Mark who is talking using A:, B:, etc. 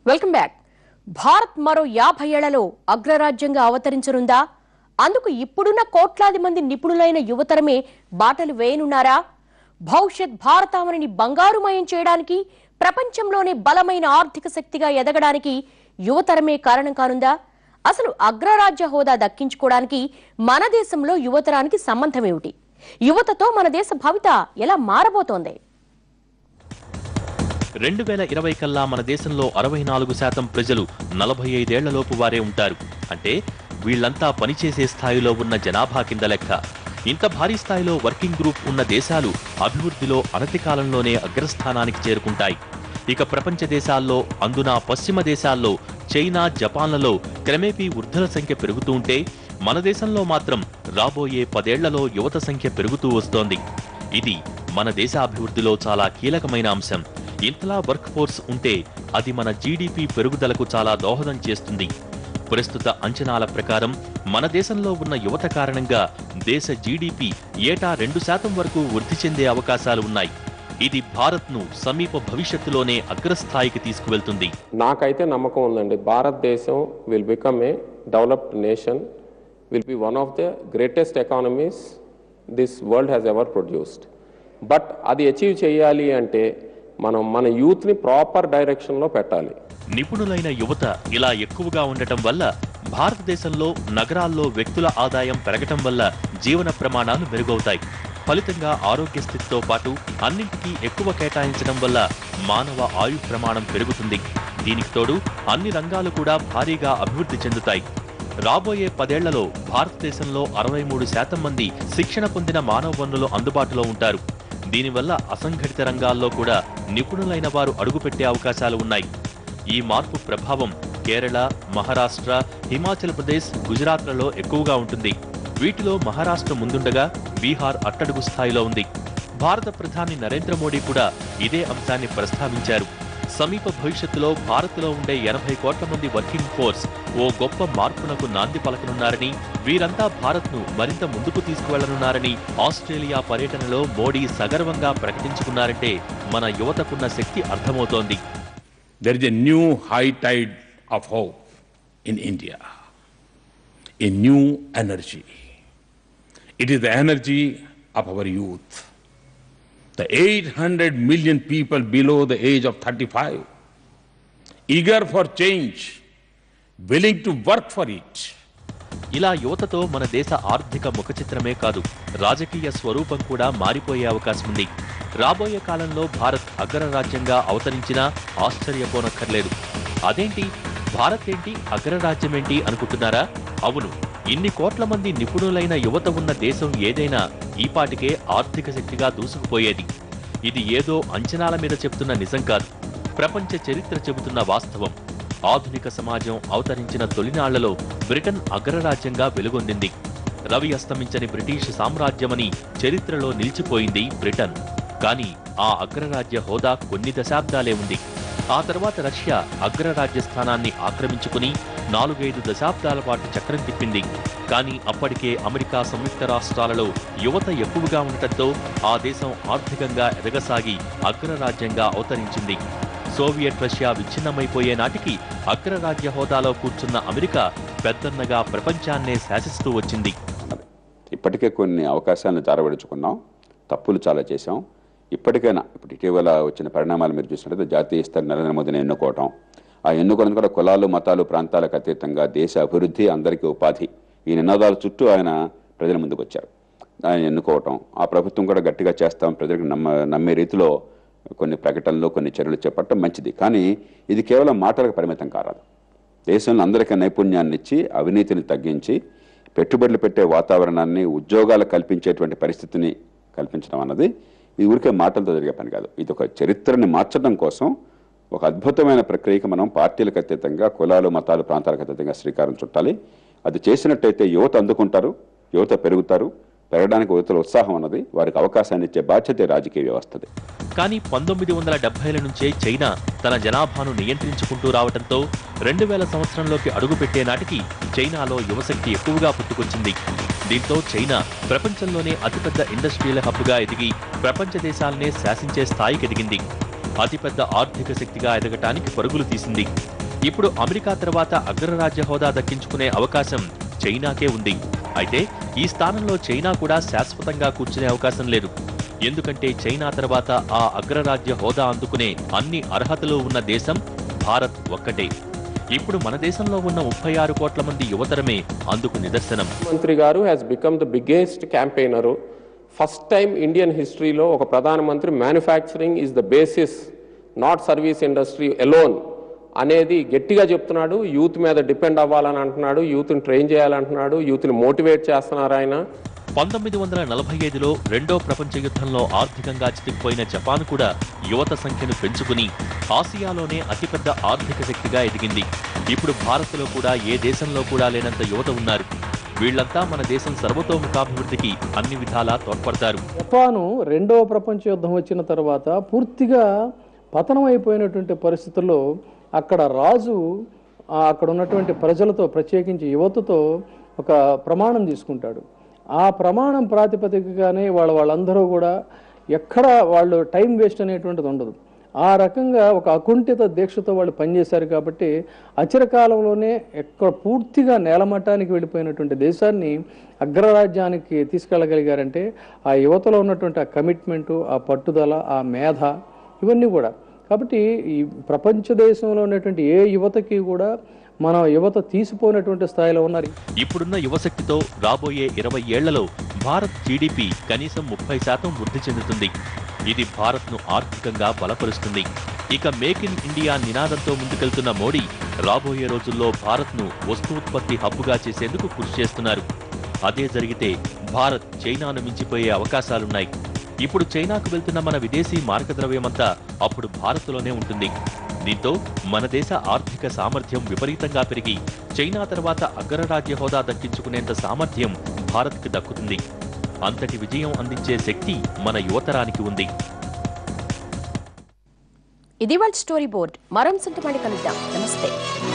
A: Welcome back Bharat మరో యాభై ఏళ్లలో అగ్రరాజ్యంగా అవతరించనుందా అందుకు ఇప్పుడున్న కోట్లాది మంది నిపుణులైన యువతరమే బాటలు వేయనున్నారా భవిష్యత్ భారతావనిని బంగారుమయం చేయడానికి ప్రపంచంలోనే బలమైన ఆర్థిక శక్తిగా ఎదగడానికి యువతరమే కారణం కానుందా అసలు అగ్రరాజ్య హోదా దక్కించుకోవడానికి మన దేశంలో యువతరానికి సంబంధం ఏమిటి యువతతో మన దేశ భవిత ఎలా మారబోతోంది
B: రెండు వేల ఇరవై కల్లా మన దేశంలో అరవై నాలుగు శాతం ప్రజలు నలభై ఐదేళ్లలోపు వారే ఉంటారు అంటే వీళ్లంతా పనిచేసే స్థాయిలో ఉన్న జనాభా కింద లెక్క ఇంత భారీ స్థాయిలో వర్కింగ్ గ్రూప్ ఉన్న దేశాలు అభివృద్ధిలో అనతి కాలంలోనే అగ్రస్థానానికి చేరుకుంటాయి ఇక ప్రపంచ దేశాల్లో అందున పశ్చిమ దేశాల్లో చైనా జపాన్లలో క్రమేపీ వృద్ధుల సంఖ్య పెరుగుతూ ఉంటే మన దేశంలో మాత్రం రాబోయే పదేళ్లలో యువత సంఖ్య పెరుగుతూ వస్తోంది ఇది మన దేశ అభివృద్ధిలో చాలా కీలకమైన అంశం ఇంతలా వర్క్ ఫోర్స్ ఉంటే అది మన జీడిపి పెరుగుదలకు చాలా దోహదం చేస్తుంది ప్రస్తుత అంచనాల ప్రకారం మన దేశంలో ఉన్న యువత కారణంగా దేశ జీడిపి ఏటా రెండు శాతం వరకు వృద్ధి చెందే అవకాశాలు ఉన్నాయి ఇది భారత్ను సమీప భవిష్యత్తులోనే అగ్రస్థాయికి తీసుకువెళ్తుంది
C: నాకైతే నమ్మకం ఉందండి భారతదేశం will become a developed nation will be one of the greatest economies this world has ever produced but అది అచీవ్ చేయాలి అంటే మనం మన యూత్ని ప్రాపర్ డైరెక్షన్లో పెట్టాలి
B: నిపుణులైన యువత ఇలా ఎక్కువగా ఉండటం వల్ల భారతదేశంలో నగరాల్లో వ్యక్తుల ఆదాయం పెరగటం వల్ల జీవన ప్రమాణాలు మెరుగవుతాయి ఫలితంగా ఆరోగ్య స్థితితో పాటు అన్నింటికీ ఎక్కువ కేటాయించడం వల్ల మానవ ఆయు ప్రమాణం పెరుగుతుంది దీనికి తోడు అన్ని రంగాలు కూడా భారీగా అభివృద్ధి చెందుతాయి రాబోయే పదేళ్లలో భారతదేశంలో అరవై మూడు శాతం మంది శిక్షణ పొందిన మానవ వనరులు అందుబాటులో ఉంటారు దీనివల్ల అసంఘటిత రంగాల్లో కూడా నిపుణులైన వారు అడుగుపెట్టే అవకాశాలు ఉన్నాయి ఈ మార్పు ప్రభావం కేరళ మహారాష్ట్ర హిమాచల్ ప్రదేశ్ గుజరాత్లలో ఎక్కువగా ఉంటుంది వీటిలో మహారాష్ట్ర ముందుండగా బీహార్ అట్టడుగు స్థాయిలో ఉంది భారత ప్రధాని నరేంద్ర మోడీ కూడా ఇదే అంశాన్ని ప్రస్తావించారు సమీప భవిష్యత్తులో భారత్లో ఉండే ఎనభై కోట్ల మంది వర్కింగ్ ఫోర్స్ ఓ గొప్ప మార్పునకు నాంది పలకనున్నారని వీరంతా భారత్ను మరింత ముందుకు తీసుకువెళ్లనున్నారని ఆస్ట్రేలియా పర్యటనలో మోడీ సగర్వంగా ప్రకటించుకున్నారంటే మన యువతకున్న శక్తి అర్థమవుతోంది
D: there is a new high tide of hope in India, a new energy. It is the energy of our youth. The 800 million people below the age of 35, eager for change, willing to work for it.
B: ఇలా యువతతో మన దేశ ఆర్థిక ముఖచిత్రమే కాదు రాజకీయ స్వరూపం కూడా మారిపోయే అవకాశం ఉంది రాబోయే కాలంలో భారత్ అగ్రరాజ్యంగా అవతరించినా ఆశ్చర్యపోనక్కర్లేదు అదేంటి భారత్ ఏంటి అగ్రరాజ్యమేంటి అనుకుంటున్నారా అవును ఇన్ని కోట్ల మంది నిపుణులైన యువత ఉన్న దేశం ఏదైనా ఈపాటికే ఆర్థిక శక్తిగా దూసుకుపోయేది ఇది ఏదో అంచనాల మీద చెప్తున్న నిజం కాదు ప్రపంచ చరిత్ర చెబుతున్న వాస్తవం ఆధునిక సమాజం అవతరించిన తొలినాళ్లలో బ్రిటన్ అగ్రరాజ్యంగా వెలుగొందింది రవి అస్తమించని బ్రిటిష్ సామ్రాజ్యమని చరిత్రలో నిలిచిపోయింది బ్రిటన్ కానీ ఆ అగ్రరాజ్య హోదా కొన్ని దశాబ్దాలే ఉంది ఆ తర్వాత రష్యా అగ్రరాజ్య స్థానాన్ని ఆక్రమించుకుని నాలుగైదు దశాబ్దాల పాటు చక్రం తిప్పింది కానీ అప్పటికే అమెరికా సంయుక్త రాష్ట్రాలలో యువత ఎక్కువగా ఉండటంతో ఆ దేశం ఆర్థికంగా ఎదగసాగి అగ్రరాజ్యంగా అవతరించింది సోవియట్ రష్యా విచ్ఛిన్నమైపోయే నాటికి అగ్రరాజ్య హోదాలో కూర్చున్న అమెరికా పెద్దన్నగా ప్రపంచాన్నే శాసిస్తూ వచ్చింది
E: ఇప్పటికే కొన్ని అవకాశాలను జారవిడుచుకున్నాం తప్పులు చాలా చేశాం ఇప్పటికైనా ఇప్పుడు ఇటీవల వచ్చిన పరిణామాలు మీరు చూసినట్లయితే జాతీయ స్థాయి నరేంద్ర మోదీని ఎన్నుకోవటం ఆ ఎన్నుకోవడం కూడా కులాలు మతాలు ప్రాంతాలకు అతీతంగా దేశ అభివృద్ధి అందరికీ ఉపాధి ఈ నినాదాల చుట్టూ ఆయన ప్రజల ముందుకు వచ్చారు ఆయన ఎన్నుకోవటం ఆ ప్రభుత్వం కూడా గట్టిగా చేస్తాం ప్రజలకు నమ్మ నమ్మే రీతిలో కొన్ని ప్రకటనలు కొన్ని చర్యలు చేపట్టడం మంచిది కానీ ఇది కేవలం మాటలకు పరిమితం కారాదు దేశంలో అందరికీ నైపుణ్యాన్ని ఇచ్చి అవినీతిని తగ్గించి పెట్టుబడులు పెట్టే వాతావరణాన్ని ఉద్యోగాలు కల్పించేటువంటి పరిస్థితిని కల్పించడం అన్నది ఇది ఊరికే మాటలతో జరిగే పని కాదు ఇది ఒక చరిత్రని మార్చడం కోసం ఒక అద్భుతమైన ప్రక్రియకి మనం పార్టీలకు అతీతంగా కులాలు మతాలు ప్రాంతాలకు అతీతంగా శ్రీకారం చుట్టాలి అది చేసినట్టయితే యువత అందుకుంటారు యువత పెరుగుతారు పెరగడానికి యువతల ఉత్సాహం అన్నది వారికి అవకాశాన్ని ఇచ్చే బాధ్యత రాజకీయ వ్యవస్థది
B: కానీ పంతొమ్మిది వందల డెబ్బైల నుంచే చైనా తన జనాభాను నియంత్రించుకుంటూ రావడంతో రెండు వేల సంవత్సరంలోకి అడుగుపెట్టే నాటికి చైనాలో యువశక్తి ఎక్కువగా పుట్టుకొచ్చింది దీంతో చైనా ప్రపంచంలోనే అతిపెద్ద ఇండస్ట్రియల్ హబ్గా ఎదిగి ప్రపంచ దేశాలనే శాసించే స్థాయికి ఎదిగింది అతిపెద్ద ఆర్థిక శక్తిగా ఎదగటానికి పరుగులు తీసింది ఇప్పుడు అమెరికా తర్వాత అగ్రరాజ్య హోదా దక్కించుకునే అవకాశం చైనాకే ఉంది అయితే ఈ స్థానంలో చైనా కూడా శాశ్వతంగా కూర్చునే అవకాశం లేదు ఎందుకంటే చైనా తర్వాత ఆ అగ్రరాజ్య హోదా అందుకునే అన్ని అర్హతలు ఉన్న దేశం భారత్ ఒక్కటే ఇప్పుడు మన దేశంలో ఉన్న ముప్పై ఆరు కోట్ల మంది యువతరమే అందుకు నిదర్శనం
C: మంత్రి గారు has become the biggest campaigner first time Indian హిస్టరీలో ఒక ప్రధానమంత్రి manufacturing is the basis not service industry alone అనేది గట్టిగా చెప్తున్నాడు యూత్ మీద డిపెండ్ అవ్వాలని అంటున్నాడు యూత్ని ట్రైన్ చేయాలంటున్నాడు యూత్ని మోటివేట్ చేస్తున్నారు ఆయన
B: పంతొమ్మిది వందల నలభై ఐదులో రెండో ప్రపంచ యుద్ధంలో ఆర్థికంగా చితికిపోయిన జపాన్ కూడా యువత సంఖ్యను పెంచుకుని ఆసియాలోనే అతిపెద్ద ఆర్థిక శక్తిగా ఎదిగింది ఇప్పుడు భారత్లో కూడా ఏ దేశంలో కూడా లేనంత యువత ఉన్నారు వీళ్లంతా మన దేశం సర్వతోముఖాభివృద్ధికి అన్ని విధాలా తోడ్పడతారు
F: జపాను రెండవ ప్రపంచ యుద్ధం వచ్చిన తర్వాత పూర్తిగా పతనం అయిపోయినటువంటి పరిస్థితుల్లో అక్కడ రాజు ఆ అక్కడ ఉన్నటువంటి ప్రజలతో ప్రత్యేకించి యువతతో ఒక ప్రమాణం తీసుకుంటాడు ఆ ప్రమాణం ప్రాతిపదికగానే వాళ్ళ వాళ్ళందరూ కూడా ఎక్కడ వాళ్ళు టైం వేస్ట్ అనేటువంటిది ఉండదు ఆ రకంగా ఒక అకుంఠిత దీక్షతో వాళ్ళు పనిచేశారు కాబట్టి అచిరకాలంలోనే ఎక్కడ పూర్తిగా నేలమట్టానికి వెళ్ళిపోయినటువంటి దేశాన్ని అగ్రరాజ్యానికి తీసుకెళ్ళగలిగారంటే ఆ యువతలో ఉన్నటువంటి ఆ కమిట్మెంటు ఆ పట్టుదల ఆ మేధ ఇవన్నీ కూడా కాబట్టి ఈ ప్రపంచ దేశంలో ఉన్నటువంటి ఏ యువతకి కూడా మన యువత తీసిపోయినటువంటి స్థాయిలో ఉన్నారు
B: ఇప్పుడున్న యువశక్తితో రాబోయే ఇరవై ఏళ్లలో భారత్ జీడిపి కనీసం ముప్పై శాతం వృద్ధి చెందుతుంది ఇది భారత్ను ఆర్థికంగా బలపరుస్తుంది ఇక మేక్ ఇన్ ఇండియా నినాదంతో ముందుకెళ్తున్న మోడీ రాబోయే రోజుల్లో భారత్ను వస్తూత్పత్తి హబ్బుగా చేసేందుకు కృషి చేస్తున్నారు అదే జరిగితే భారత్ చైనాను మించిపోయే అవకాశాలున్నాయి ఇప్పుడు చైనాకు వెళ్తున్న మన విదేశీ మార్గద్రవ్యమంతా అప్పుడు భారత్లోనే ఉంటుంది దీంతో మన దేశ ఆర్థిక సామర్థ్యం విపరీతంగా పెరిగి చైనా తర్వాత అగ్రరాజ్య హోదా దక్కించుకునేంత సామర్థ్యం భారత్కి దక్కుతుంది అంతటి విజయం అందించే శక్తి మన యువతరానికి ఉంది
A: ఇది వాళ్ళ స్టోరీ బోర్డ్ మరో అంశంతో మళ్ళీ కలుద్దాం నమస్తే